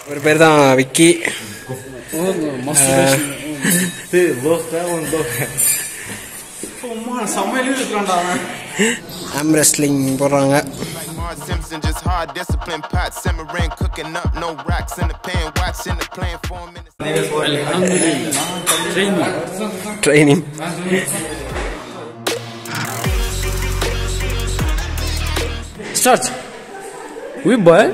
ஒரு பேர் தான் விக்கி சமையலும் இருக்கிறான்டா அவன் ஆம் ரெஸ்லிங் போடுறாங்க Like Marge Simpson, just hard discipline. Pot simmering, cooking up, no rocks in the pan. Watching the playing for a minute. Training Start. We boy.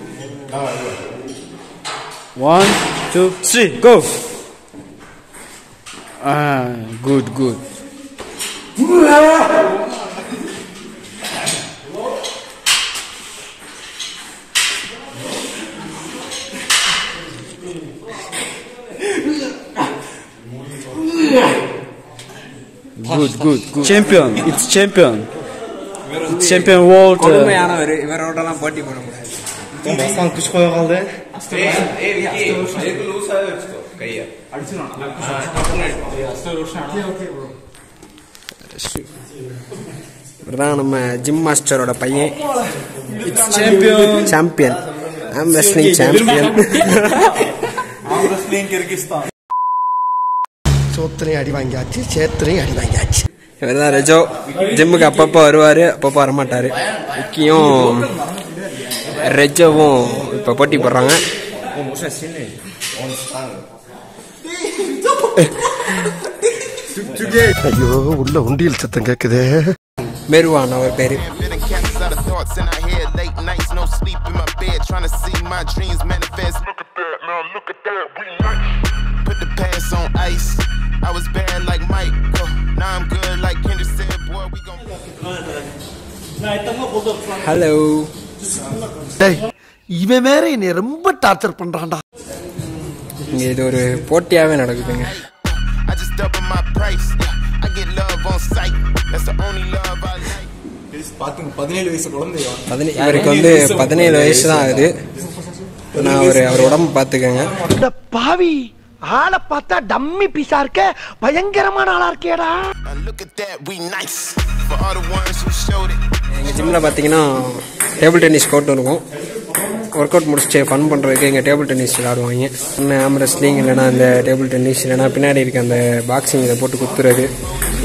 One, two, three, go. Ah, good, good. Good, good, good. Champion. It's champion. It's champion world. uh, கொடுமையானவர் இவரோடலாம் போட்டி போட முடியாது மசான் குச் கோய kaldı. இவர் தான் நம்ம gym மாஸ்டரோட பையன் champion. சாம்பியன் ஆம் ரெஸ்லிங் சாம்பியன் Wrestling Kyrgyzstan. சோத்திரையும் அடி வாங்கியாச்சு சேத்திரையும் அடி வாங்கியாச்சு இவர் தான் ரெஜோ ஜிம்முக்கு அப்பப்போ வருவார் அப்பப்போ வரமாட்டார் விக்கியும் ரெஜோவும் இப்போ போட்டி போடுறாங்க ஐயோ உள்ள உண்டியல் சத்தம் கேக்குதே மெருவான் அவர் பேர் Fitting cats out of thoughts in our head. Late nights, no sleep in my bed. Trying to see my dreams manifest. Look at that, now look at that. We nice. Put the past on ice. I was bad like Mike. Oh, now I'm good like Kendrick said. Boy, we gon' hello டேய் இவன் வேற என்னை ரொம்ப torture பண்றான்டா இங்கே இது ஒரு போட்டியாகவே நடக்குதுங்க I just double my price. Yeah, I get love on sight. That's the only love I like. பாத்துங்க பதினேழு வயசு குழந்தையா பதினே இவருக்கு வந்து பதினேழு வயசு தான் ஆகுது நான் ஒரு அவர் உடம்பு பார்த்துக்கங்க இந்த பாவி ஆளை பார்த்தா டம்மி பீஸா இருக்க பயங்கரமான ஆளா இருக்கேடா Now look at that, we nice. For all the ones who showed it. எங்கள் ஜிம்மில் பார்த்தீங்கன்னா டேபிள் டென்னிஸ் கோர்ட் இருக்கும் ஒர்க் அவுட் முடிச்சுட்டு ஃபன் பண்ணுறதுக்கு எங்கள் டேபிள் டென்னிஸ் விளாடுவாங்க ஒன்று ஆம் ரெஸ்லிங் இல்லைனா அந்த டேபிள் டென்னிஸ் இல்லைனா பின்னாடி இருக்க அந்த பாக்ஸிங் இதை போட்டு குத்துறது